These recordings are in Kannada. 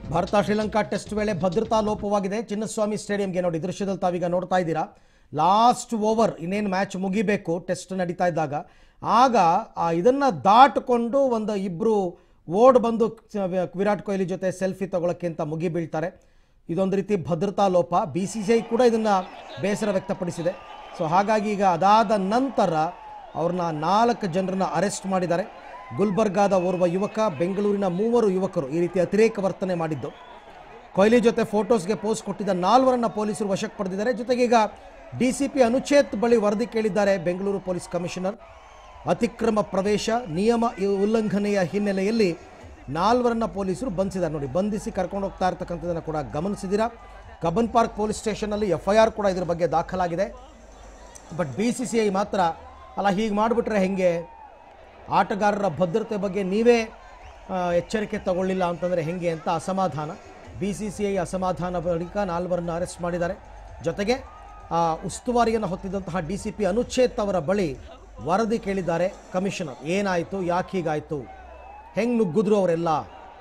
ಭಾರತ ಶ್ರೀಲಂಕಾ ಟೆಸ್ಟ್ ವೇಳೆ ಭದ್ರತಾ ಲೋಪವಾಗಿದೆ ಚಿನ್ನಸ್ವಾಮಿ ಸ್ಟೇಡಿಯಂಗೆ ನೋಡಿ ದೃಶ್ಯದಲ್ಲಿ ತಾವೀಗ ನೋಡ್ತಾ ಇದ್ದೀರಾ ಲಾಸ್ಟ್ ಓವರ್ ಇನ್ನೇನು ಮ್ಯಾಚ್ ಮುಗಿಬೇಕು ಟೆಸ್ಟ್ ನಡೀತಾ ಇದ್ದಾಗ ಆಗ ಆ ಇದನ್ನ ದಾಟಿಕೊಂಡು ಒಂದು ಇಬ್ರು ಓಡ್ ಬಂದು ವಿರಾಟ್ ಕೊಹ್ಲಿ ಜೊತೆ ಸೆಲ್ಫಿ ತಗೊಳಕ್ಕೆ ಅಂತ ಮುಗಿ ಬೀಳ್ತಾರೆ ಇದೊಂದು ರೀತಿ ಭದ್ರತಾ ಲೋಪ ಬಿ ಸಿ ಸಿ ಐ ಕೂಡ ಇದನ್ನ ಬೇಸರ ವ್ಯಕ್ತಪಡಿಸಿದೆ ಸೊ ಹಾಗಾಗಿ ಈಗ ಅದಾದ ನಂತರ ಅವ್ರನ್ನ ನಾಲ್ಕು ಜನರನ್ನ ಅರೆಸ್ಟ್ ಮಾಡಿದ್ದಾರೆ ಗುಲ್ಬರ್ಗಾದ ಓರ್ವ ಯುವಕ ಬೆಂಗಳೂರಿನ ಮೂವರು ಯುವಕರು ಈ ರೀತಿ ಅತಿರೇಕ ವರ್ತನೆ ಮಾಡಿದ್ದು ಕೊಹ್ಲಿ ಜೊತೆ ಫೋಟೋಸ್ಗೆ ಪೋಸ್ಟ್ ಕೊಟ್ಟಿದ್ದ ನಾಲ್ವರನ್ನ ಪೊಲೀಸರು ವಶಕ್ಕೆ ಪಡೆದಿದ್ದಾರೆ ಜೊತೆಗೆ ಈಗ ಡಿ ಸಿ ಪಿ ಅನುಚೇತ್ ಬಳಿ ವರದಿ ಕೇಳಿದ್ದಾರೆ ಬೆಂಗಳೂರು ಪೊಲೀಸ್ ಕಮಿಷನರ್ ಅತಿಕ್ರಮ ಪ್ರವೇಶ ನಿಯಮ ಉಲ್ಲಂಘನೆಯ ಹಿನ್ನೆಲೆಯಲ್ಲಿ ನಾಲ್ವರನ್ನ ಪೊಲೀಸರು ಬಂಧಿಸಿದ್ದಾರೆ ನೋಡಿ ಬಂಧಿಸಿ ಕರ್ಕೊಂಡು ಹೋಗ್ತಾ ಇರ್ತಕ್ಕಂಥದ್ದನ್ನು ಕೂಡ ಗಮನಿಸಿದ್ದೀರಾ ಕಬ್ಬನ್ ಪಾರ್ಕ್ ಪೊಲೀಸ್ ಸ್ಟೇಷನ್ನಲ್ಲಿ ಎಫ್ ಐ ಆರ್ ಕೂಡ ಇದ್ರ ಬಗ್ಗೆ ದಾಖಲಾಗಿದೆ but B C C I ಮಾತ್ರ ಅಲ್ಲ ಹೀಗೆ ಮಾಡಿಬಿಟ್ರೆ ಹೆಂಗೆ ಆಟಗಾರರ ಭದ್ರತೆ ಬಗ್ಗೆ ನೀವೇ ಆ, ಎಚ್ಚರಿಕೆ ತಗೊಳ್ಳಿಲ್ಲ ಅಂತಂದರೆ ಹೆಂಗೆ ಅಂತ ಅಸಮಾಧಾನ ಬಿ ಸಿ ಸಿ ಐ ಅಸಮಾಧಾನ ಬಳಿಕ ನಾಲ್ವರನ್ನು ಅರೆಸ್ಟ್ ಮಾಡಿದ್ದಾರೆ ಜೊತೆಗೆ ಆ, ಉಸ್ತುವಾರಿಯನ್ನು ಹೊತ್ತಿದ್ದಂತಹ ಡಿ ಸಿ ಪಿ ಅನುಚ್ಛೇತ್ ಅವರ ಬಳಿ ವರದಿ ಕೇಳಿದ್ದಾರೆ ಕಮಿಷನರ್ ಏನಾಯಿತು ಯಾಕೆ ಹೀಗಾಯಿತು ಹೆಂಗೆ ನುಗ್ಗಿದ್ರು ಅವರೆಲ್ಲ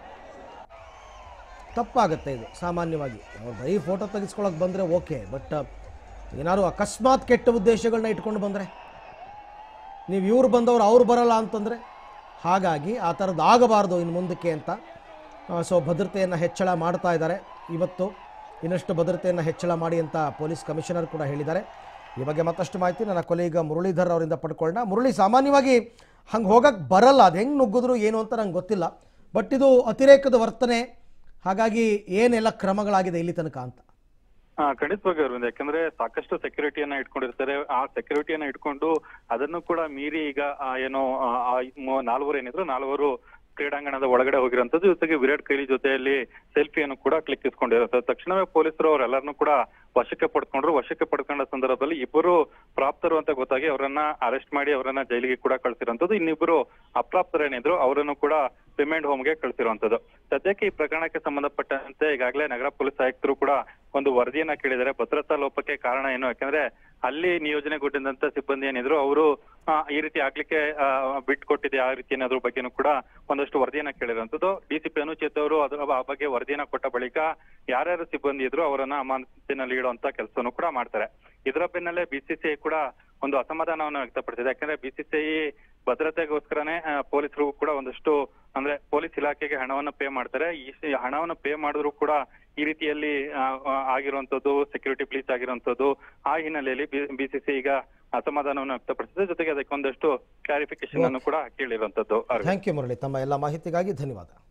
ತಪ್ಪಾಗುತ್ತೆ ಇದು ಸಾಮಾನ್ಯವಾಗಿ ಅವ್ರು ಬರೀ ಫೋಟೋ ತೆಗೆಸ್ಕೊಳಕ್ಕೆ ಬಂದರೆ ಓಕೆ ಬಟ್ ಏನಾದ್ರು ಅಕಸ್ಮಾತ್ ಕೆಟ್ಟ ಉದ್ದೇಶಗಳನ್ನ ಇಟ್ಕೊಂಡು ಬಂದರೆ ನೀವು ಇವ್ರು ಬಂದವರು ಅವ್ರು ಬರಲ್ಲ ಅಂತಂದರೆ ಹಾಗಾಗಿ ಆ ಥರದ್ದು ಆಗಬಾರ್ದು ಇನ್ನು ಮುಂದಕ್ಕೆ ಅಂತ ಸೊ ಭದ್ರತೆಯನ್ನು ಹೆಚ್ಚಳ ಮಾಡ್ತಾ ಇದ್ದಾರೆ ಇವತ್ತು ಇನ್ನಷ್ಟು ಭದ್ರತೆಯನ್ನು ಹೆಚ್ಚಳ ಮಾಡಿ ಅಂತ ಪೊಲೀಸ್ ಕಮಿಷನರ್ ಕೂಡ ಹೇಳಿದ್ದಾರೆ ಈ ಬಗ್ಗೆ ಮತ್ತಷ್ಟು ಮಾಹಿತಿ ನನ್ನ ಕೊಲೀಗ ಮುರಳೀಧರ್ ಅವರಿಂದ ಪಡ್ಕೊಳ್ಳೋಣ ಮುರಳಿ ಸಾಮಾನ್ಯವಾಗಿ ಹಂಗೆ ಹೋಗಕ್ಕೆ ಬರಲ್ಲ ಅದು ಹೆಂಗೆ ನುಗ್ಗಿದ್ರು ಏನು ಅಂತ ನಂಗೆ ಗೊತ್ತಿಲ್ಲ ಬಟ್ ಇದು ಅತಿರೇಕದ ವರ್ತನೆ ಹಾಗಾಗಿ ಏನೆಲ್ಲ ಕ್ರಮಗಳಾಗಿದೆ ಇಲ್ಲಿ ತನಕ ಅಂತ ಹಾ ಖಂಡಿತವಾಗಿ ಅರವಿಂದ್ ಯಾಕಂದ್ರೆ ಸಾಕಷ್ಟು ಸೆಕ್ಯೂರಿಟಿಯನ್ನ ಇಟ್ಕೊಂಡಿರ್ತಾರೆ ಆ ಸೆಕ್ಯೂರಿಟಿಯನ್ನ ಇಟ್ಕೊಂಡು ಅದನ್ನು ಕೂಡ ಮೀರಿ ಈಗ ಆ, ಏನೋ ಆ, ಆ ಮೂ- ನಾಲ್ವರು ಏನಿದ್ರು ನಾಲ್ವರು ಕ್ರೀಡಾಂಗಣದ ಒಳಗಡೆ ಹೋಗಿರೋಂಥದ್ದು ಜೊತೆಗೆ ವಿರಾಟ್ ಕೊಹ್ಲಿ ಜೊತೆಯಲ್ಲಿ ಸೆಲ್ಫಿಯನ್ನು ಕೂಡ ಕ್ಲಿಕ್ಕಿಸ್ಕೊಂಡಿರುತ್ತೆ ತಕ್ಷಣವೇ ಪೊಲೀಸರು ಅವರೆಲ್ಲರನ್ನೂ ಕೂಡ ವಶಕ್ಕೆ ಪಡ್ಕೊಂಡ್ರು ವಶಕ್ಕೆ ಪಡ್ಕೊಂಡ ಸಂದರ್ಭದಲ್ಲಿ ಇಬ್ಬರು ಪ್ರಾಪ್ತರು ಅಂತ ಗೊತ್ತಾಗಿ ಅವರನ್ನ ಅರೆಸ್ಟ್ ಮಾಡಿ ಅವರನ್ನ ಜೈಲಿಗೆ ಕೂಡ ಕಳ್ಸಿರೋಂಥದ್ದು ಇನ್ನಿಬ್ಬರು ಅಪ್ರಾಪ್ತರೇನಿದ್ರು ಅವರನ್ನು ಕೂಡ ರಿಮೈಂಡ್ ಹೋಮ್ಗೆ ಕಳ್ಸಿರುವಂತದ್ದು ಸದ್ಯಕ್ಕೆ ಈ ಪ್ರಕರಣಕ್ಕೆ ಸಂಬಂಧಪಟ್ಟಂತೆ ಈಗಾಗಲೇ ನಗರ ಪೊಲೀಸ್ ಆಯುಕ್ತರು ಕೂಡ ಒಂದು ವರದಿಯನ್ನ ಕೇಳಿದ್ದಾರೆ ಭದ್ರತಾ ಲೋಪಕ್ಕೆ ಕಾರಣ ಏನು ಯಾಕಂದ್ರೆ ಅಲ್ಲಿ ನಿಯೋಜನೆಗೊಂಡಿದ್ದಂತ ಸಿಬ್ಬಂದಿ ಏನಿದ್ರು ಅವರು ಈ ರೀತಿ ಆಗ್ಲಿಕ್ಕೆ ಆ, ಬಿಟ್ಕೊಟ್ಟಿದೆ ಆ ರೀತಿ ಅನ್ನೋದ್ರ ಬಗ್ಗೆನೂ ಕೂಡ ಒಂದಷ್ಟು ವರದಿಯನ್ನ ಕೇಳಿರುವಂತದ್ದು ಡಿಸಿಪಿ ಅನುಚೇತ್ ಅವರು ಅದ್ರ ಆ ಬಗ್ಗೆ ವರದಿಯನ್ನ ಕೊಟ್ಟ ಬಳಿಕ ಯಾರ್ಯಾರು ಸಿಬ್ಬಂದಿ ಇದ್ರು ಅವರನ್ನ ಅಮಾನತಿನಲ್ಲಿ ಇಡುವಂತ ಕೆಲಸವನ್ನು ಕೂಡ ಮಾಡ್ತಾರೆ ಇದರ ಬೆನ್ನಲ್ಲೇ ಬಿಸಿಸಿಐ ಕೂಡ ಒಂದು ಅಸಮಾಧಾನವನ್ನು ವ್ಯಕ್ತಪಡಿಸಿದೆ ಯಾಕಂದ್ರೆ ಬಿಸಿಸಿಐ ಭದ್ರತೆಗೋಸ್ಕರನೇ ಆ, ಪೊಲೀಸರು ಕೂಡ ಒಂದಷ್ಟು ಅಂದ್ರೆ ಪೊಲೀಸ್ ಇಲಾಖೆಗೆ ಹಣವನ್ನು ಪೇ ಮಾಡ್ತಾರೆ ಈ ಸ- ಹಣವನ್ನು ಪೇ ಮಾಡಿದ್ರು ಕೂಡ ಈ ರೀತಿಯಲ್ಲಿ ಆ, ಆ, ಆಗಿರುವಂತದ್ದು ಸೆಕ್ಯೂರಿಟಿ ಬ್ಲೀಚ್ ಆಗಿರುವಂತದ್ದು ಆ ಹಿನ್ನೆಲೆಯಲ್ಲಿ ಬಿಸಿಸಿ ಈಗ ಅಸಮಾಧಾನವನ್ನು ವ್ಯಕ್ತಪಡಿಸಿದೆ ಜೊತೆಗೆ ಅದಕ್ಕೆ ಒಂದಷ್ಟು ಕ್ಲಾರಿಫಿಕೇಶನ್ ಅನ್ನು ಕೂಡ ಕೇಳಿರುವಂತದ್ದು ಅರವಿಂದ್. ಥ್ಯಾಂಕ್ ಯು ಮುರಳಿ ತಮ್ಮ ಎಲ್ಲ ಮಾಹಿತಿಗಾಗಿ ಧನ್ಯವಾದ